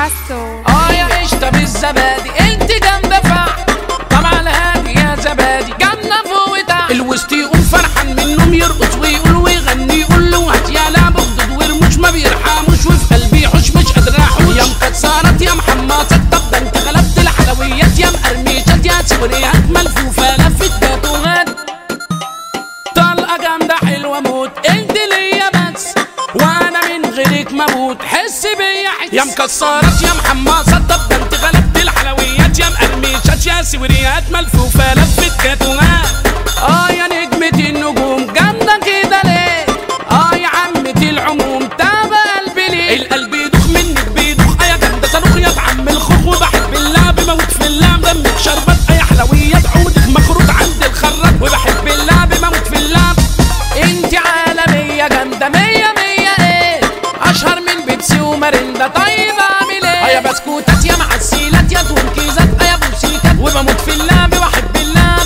عسو اه يا قشطة بالزبادي انت جامدة فع طبعا الهادي يا زبادي جامدة فوق وتحت الوسط يقوم فرحان منهم يرقص ويقول ويغني يقول له هات يا لعب خدود ورموش ما بيرحموش وفي قلبي حوش مش قادر احوش يا مكسرات يا محمصات طب ده انت غلبت الحلويات يا مقرمشات يا سوريات ملفوفة لفت جاتوهات طلقة جامدة حلوة موت انت ليا بس وانا من غيرك مموت حس بيا حس يا مكسرات يا محمصات طب ده انت غلبت الحلويات يا مقرمشات يا سوريات ملفوفة لفت جاتوهات اه يا نجمة النجوم جامدة كده ليه اه يا عمة العموم تابع قلبي ليه القلب يدوخ منك بيدوخ يا جامدة صاروخ يا عم الخوخ وبحب اللعب بموت في اللعب دمك شربات اي حلويات عودك مخروط عند الخراط وبحب اللعب بموت في اللعب انت عالمية جامدة مية مية ايه اشهر من بيبسي وماريندا طيب اعمل ايه يا بسكوتات يا معسيلات يا تونكيزات يا بوسيكات وبموت في اللعب واحب اللعب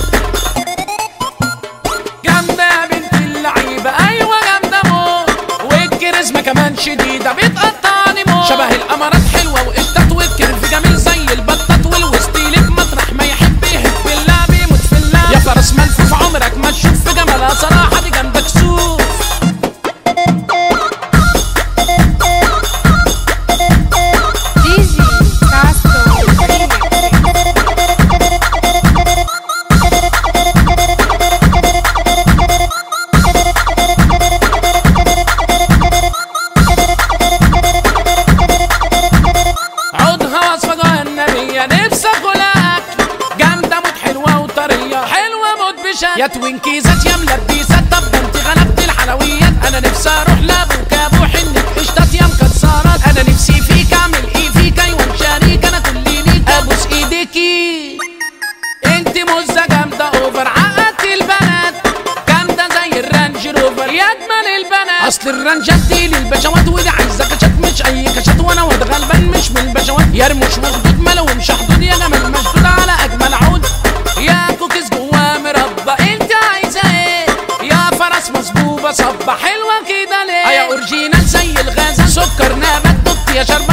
جامدة يا بنت اللعيبة أيوة جامدة موت والكاريزما كمان شديدة بتقطعني موت شبه القمرات حلوة وقشطات والكرف جميل زي البطات والوسط ليك مطرح ما يحب يحب اللعب يموت في اللعب يا فرس ملفوف عمرك ما تشوف في جمالها صراحة دي جامدة كسوف دي جي عسو عودها وصفة جهنمية نفسي اكلها اكل جامدة موت حلوة وطرية حلوة موت بشكل يا توينكيزات يا ملبسات طب ده انت غلبت الحلويات انا نفسي اروح لابوك ابو حنك قشطات يا مكسرات انا نفسي فيك اعمل ايه فيك ايوه شريك انا كل ليك ابوس ايديكي انت مزة جامدة اوفر عقدت البنات جامدة زي الرانج روفر يا اجمل البنات اصل الرانجات دي للبشوات ودي عايزة كشات مش اي كشات وانا واد غلبان مش من البشوات يا رموش وخدود ملومش حدود يا جمال مشدود على اجمل عود يا كوكيز جوا مربى انت عايزة ايه يا فرس مصبوبة صبة حلوة كده ليه يا اورجينال زي الغازة سكر نبات دوت يا شربة